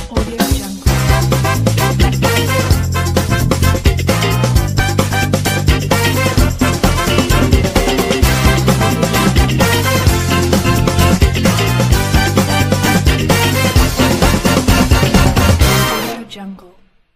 Audio Jungle. Audio Jungle.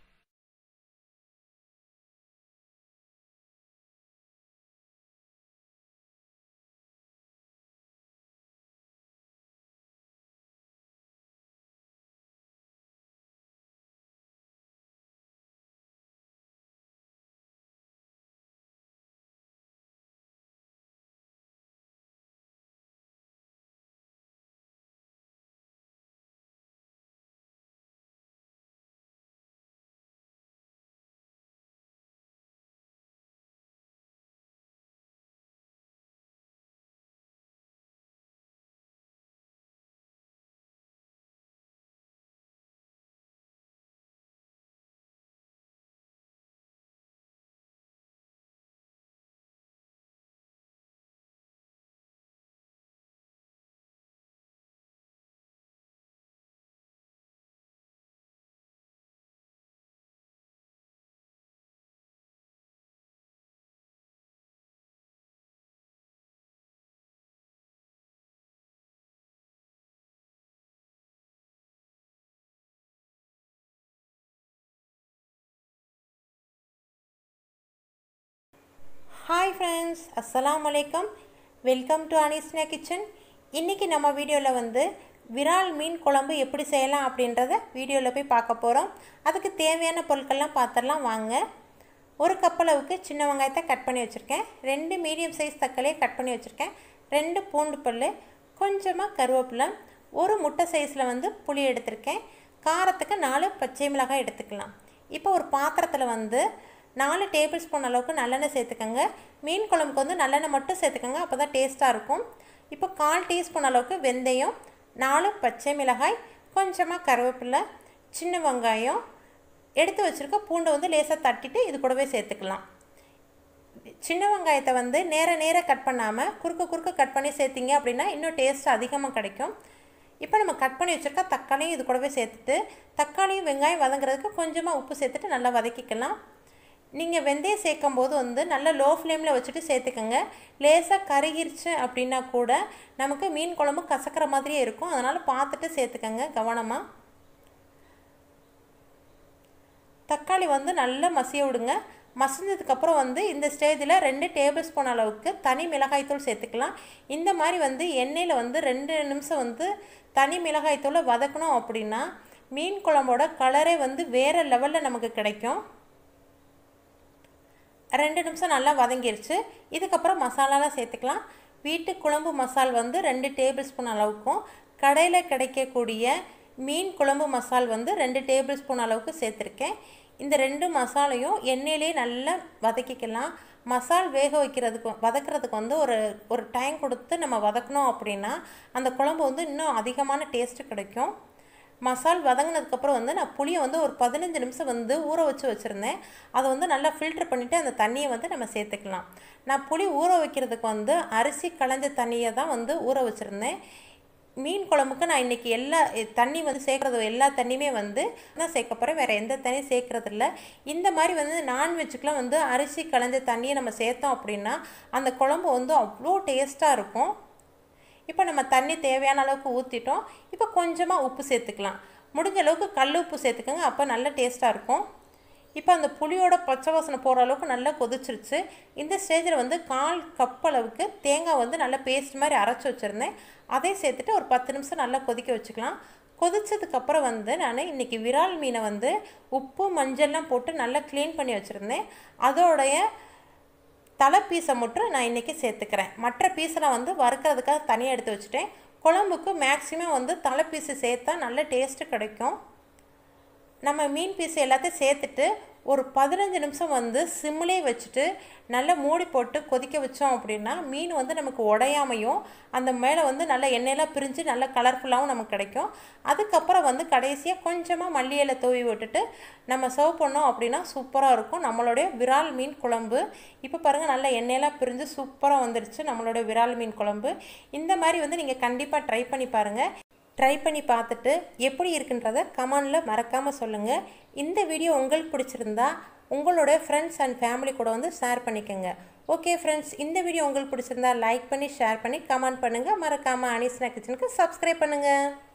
Hi friends அஸ்ஸலாமு அலைக்கம் welcome to Anisna kitchen இன்றைக்கி நம்ம வீடியோவில் வந்து விரால் மீன் குழம்பு எப்படி செய்யலாம் அப்படின்றத வீடியோவில் போய் பார்க்க போகிறோம் அதுக்கு தேவையான பொருட்கள்லாம் பார்த்துடலாம் வாங்க ஒரு கப்பளவுக்கு சின்ன வெங்காயத்தை கட் பண்ணி வச்சுருக்கேன் ரெண்டு மீடியம் சைஸ் தக்காளியை கட் பண்ணி வச்சுருக்கேன் ரெண்டு பூண்டு பல் கொஞ்சமாக கருவேப்பிலை ஒரு முட்டை சைஸில் வந்து புளி எடுத்திருக்கேன் காரத்துக்கு நாலு பச்சை மிளகாய் எடுத்துக்கலாம் இப்போ ஒரு பாத்திரத்தில் வந்து நாலு டேபிள் ஸ்பூன் அளவுக்கு நல்லெண்ணெய் சேர்த்துக்கோங்க மீன் குழம்புக்கு வந்து நல்லெண்ணெய் மட்டும் சேர்த்துக்கோங்க அப்போ தான் டேஸ்ட்டாக இருக்கும் இப்போ கால் டீஸ்பூன் அளவுக்கு வெந்தயம் நாலு பச்சை மிளகாய் கொஞ்சமாக கருவேப்பிலை சின்ன வெங்காயம் எடுத்து வச்சுருக்க பூண்டை வந்து லேசாக தட்டிட்டு இது கூடவே சேர்த்துக்கலாம் சின்ன வெங்காயத்தை வந்து நேர நேர கட் பண்ணாமல் குறுக்க குறுக்க கட் பண்ணி சேர்த்திங்க அப்படின்னா இன்னும் டேஸ்ட் அதிகமாக கிடைக்கும் இப்போ நம்ம கட் பண்ணி வச்சுருக்க தக்காளியும் இது கூடவே சேர்த்துட்டு தக்காளியும் வெங்காயம் வதங்குறதுக்கு கொஞ்சமாக உப்பு சேர்த்துட்டு நல்லா வதக்கிக்கலாம் நீங்கள் வெந்தயம் சேர்க்கும் போது வந்து நல்லா லோ ஃப்ளேமில் வச்சுட்டு சேர்த்துக்கோங்க லேசாக கருகிருச்சு அப்படின்னா கூட நமக்கு மீன் குழம்பு கசக்கிற மாதிரியே இருக்கும் அதனால் பார்த்துட்டு சேர்த்துக்கோங்க கவனமாக தக்காளி வந்து நல்லா மசிய விடுங்க மசிஞ்சதுக்கப்புறம் வந்து இந்த ஸ்டேஜில் ரெண்டு டேபிள் ஸ்பூன் அளவுக்கு தனி மிளகாய்த்தூள் சேர்த்துக்கலாம் இந்த மாதிரி வந்து எண்ணெயில் வந்து ரெண்டு நிமிஷம் வந்து தனி மிளகாய்த்தூளை வதக்கணும் அப்படின்னா மீன் குழம்போட கலரே வந்து வேறு லெவலில் நமக்கு கிடைக்கும் ரெண்டு நிமிஷம் நல்லா வதங்கிருச்சு இதுக்கப்புறம் மசாலாலாம் சேர்த்துக்கலாம் வீட்டு குழம்பு மசால் வந்து ரெண்டு டேபிள் ஸ்பூன் அளவுக்கும் கடையில் கிடைக்கக்கூடிய மீன் குழம்பு மசால் வந்து ரெண்டு டேபிள் ஸ்பூன் அளவுக்கு சேர்த்துருக்கேன் இந்த ரெண்டு மசாலையும் எண்ணெயிலே நல்லா வதக்கிக்கலாம் மசால் வேக வைக்கிறதுக்கு வதக்கிறதுக்கு வந்து ஒரு ஒரு டைம் கொடுத்து நம்ம வதக்கணும் அப்படின்னா அந்த குழம்பு வந்து இன்னும் அதிகமான டேஸ்ட்டு கிடைக்கும் மசால் வதங்கினதுக்கப்புறம் வந்து நான் புளியை வந்து ஒரு பதினஞ்சு நிமிஷம் வந்து ஊற வச்சு வச்சுருந்தேன் அதை வந்து நல்லா ஃபில்ட்ரு பண்ணிவிட்டு அந்த தண்ணியை வந்து நம்ம சேர்த்துக்கலாம் நான் புளி ஊற வைக்கிறதுக்கு வந்து அரிசி களைஞ்ச தண்ணியை தான் வந்து ஊற வச்சுருந்தேன் மீன் குழம்புக்கு நான் இன்றைக்கி எல்லா தண்ணி வந்து சேர்க்குறது எல்லா தண்ணியுமே வந்து தான் சேர்க்க போகிறேன் வேறு எந்த தண்ணியும் சேர்க்குறது இல்லை இந்த மாதிரி வந்து நான்வெஜ்ஜுக்கெலாம் வந்து அரிசி களைஞ்ச தண்ணியை நம்ம சேர்த்தோம் அப்படின்னா அந்த குழம்பு வந்து அவ்வளோ டேஸ்ட்டாக இருக்கும் இப்போ நம்ம தண்ணி தேவையான அளவுக்கு ஊற்றிட்டோம் இப்போ கொஞ்சமாக உப்பு சேர்த்துக்கலாம் முடிஞ்ச அளவுக்கு கல் உப்பு சேர்த்துக்கோங்க அப்போ நல்ல டேஸ்ட்டாக இருக்கும் இப்போ அந்த புளியோட பச்சை வாசனை போகிற அளவுக்கு நல்லா கொதிச்சிருச்சு இந்த ஸ்டேஜில் வந்து கால் கப் அளவுக்கு தேங்காய் வந்து நல்லா பேஸ்ட் மாதிரி அரைச்சி வச்சுருந்தேன் அதை சேர்த்துட்டு ஒரு பத்து நிமிஷம் நல்லா கொதிக்க வச்சுக்கலாம் கொதிச்சதுக்கப்புறம் வந்து நான் இன்றைக்கி விரால் மீனை வந்து உப்பு மஞ்சள்லாம் போட்டு நல்லா க்ளீன் பண்ணி வச்சுருந்தேன் அதோடைய தலை பீஸை மட்டும் நான் இன்றைக்கி சேர்த்துக்கிறேன் மற்ற பீஸெல்லாம் வந்து வறுக்கிறதுக்காக தனியாக எடுத்து வச்சுட்டேன் குழம்புக்கு மேக்ஸிமம் வந்து தலை பீஸு சேர்த்தா நல்ல டேஸ்ட்டு கிடைக்கும் நம்ம மீன் பீஸ் எல்லாத்தையும் சேர்த்துட்டு ஒரு பதினஞ்சு நிமிஷம் வந்து சிம்மிலே வச்சுட்டு நல்லா மூடி போட்டு கொதிக்க வச்சோம் அப்படின்னா மீன் வந்து நமக்கு உடையாமையும் அந்த மேலே வந்து நல்லா எண்ணெயெல்லாம் பிரிஞ்சு நல்லா கலர்ஃபுல்லாகவும் நமக்கு கிடைக்கும் அதுக்கப்புறம் வந்து கடைசியாக கொஞ்சமாக மல்லி இலை தூவி விட்டுட்டு நம்ம சர்வ் பண்ணோம் அப்படின்னா சூப்பராக இருக்கும் நம்மளுடைய விரால் மீன் குழம்பு இப்போ பாருங்கள் நல்லா எண்ணெயெல்லாம் பிரிஞ்சு சூப்பராக வந்துருச்சு நம்மளுடைய விரால் மீன் குழம்பு இந்த மாதிரி வந்து நீங்கள் கண்டிப்பாக ட்ரை பண்ணி பாருங்கள் ட்ரை பண்ணி பார்த்துட்டு எப்படி இருக்குன்றத கமெண்டில் மறக்காமல் சொல்லுங்கள் இந்த வீடியோ உங்களுக்கு பிடிச்சிருந்தா உங்களோட ஃப்ரெண்ட்ஸ் அண்ட் ஃபேமிலி கூட வந்து ஷேர் பண்ணிக்கோங்க ஓகே ஃப்ரெண்ட்ஸ் இந்த வீடியோ உங்களுக்கு பிடிச்சிருந்தா லைக் பண்ணி ஷேர் பண்ணி கமெண்ட் பண்ணுங்கள் மறக்காமல் அனிஸ்னா கிச்சனுக்கு சப்ஸ்கிரைப் பண்ணுங்கள்